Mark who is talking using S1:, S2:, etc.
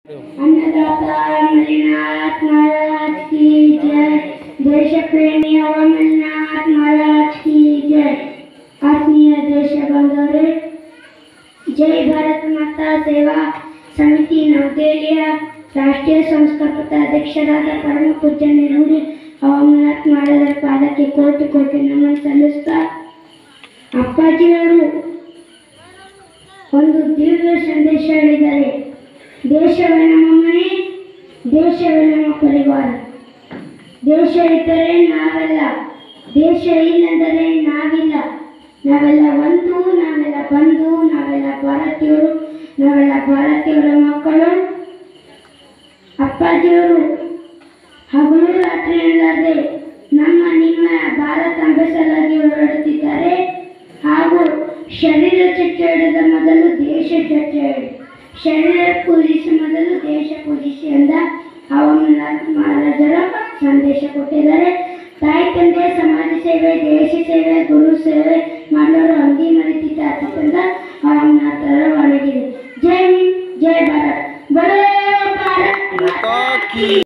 S1: अन्नदाता अमरनाथ महाराज की जय देश प्रेमी अमरनाथ महाराज की जय ಆತ್ಮೀಯ ದೇಶ ಬಾಂಧವರೇ ಜೈ ಭಾರತ್ ಮಾತಾ ಸೇವಾ ಸಮಿತಿ ನವದೆಹಲಿಯ ರಾಷ್ಟ್ರೀಯ ಸಂಸ್ಥಾಪಕ ಅಧ್ಯಕ್ಷರಾದ ಪರಮ ಪೂಜ್ಯ ನೆರೂರಿ ಅಮರನಾಥ್ ಮಹಾರಾಜರ ಪಾದಕ್ಕೆ ಕೋಟಿ ಕೋಟಿ ನಮನ ಸಲ್ಲಿಸ್ತಾ ಅಪ್ಪಾಜಿಯವರು ಒಂದು ದಿವ್ಯ ಸಂದೇಶ ಹೇಳಿದ್ದಾರೆ ದೇಶವೇ ನಮ್ಮ ಮನೆ ದೇಶವೇ ನಮ್ಮ ಪರಿವಾರ ದೇಶ ಇದ್ದರೆ ನಾವೆಲ್ಲ ದೇಶ ಇಲ್ಲಂದರೆ ನಾವಿಲ್ಲ ನಾವೆಲ್ಲ ಒಂದು ನಾವೆಲ್ಲ ಬಂಧು ನಾವೆಲ್ಲ ಭಾರತೀಯರು ನಾವೆಲ್ಲ ಭಾರತೀಯರ ಮಕ್ಕಳು ಅಪ್ಪಾಜಿಯವರು ಹಗಲು ರಾತ್ರಿ ಎನ್ನದೆ ನಮ್ಮ ನಿಮ್ಮ ಭಾರತ ಅಂಬೆಸಲಾಗಿ ಹೊರಡುತ್ತಿದ್ದಾರೆ ಹಾಗೂ ಶರೀರ ಚರ್ಚೆ ಹಿಡಿದ ಮೊದಲು ದೇಶ ಚರ್ಚೆ ಹಿಡಿ ಶರೀರ ಪೂಜಿಸಿ ಮೊದಲು ದೇಶ ಪೂಜಿಸಿ ಎಂದ ಅಮರನಾಥ್ ಮಹಾರಾಜರ ಸಂದೇಶ ಕೊಟ್ಟಿದ್ದಾರೆ ತಾಯಿ ತಂದೆ ಸಮಾಜ ಸೇವೆ ದೇಶ ಸೇವೆ ಗುರು ಸೇವೆ ಮಾಡೋರು ಅಂಗಿ ಮರಿತಿದ್ದ ಅತ್ಯಂತ ಅಮರನಾಥರ ಒಳಗಿದೆ ಜೈ ಹಿಂದ್ ಜೈ ಭಾರತ್ ಬಡೋ ಭಾರತ್ ಮಾತಾ ಕಿ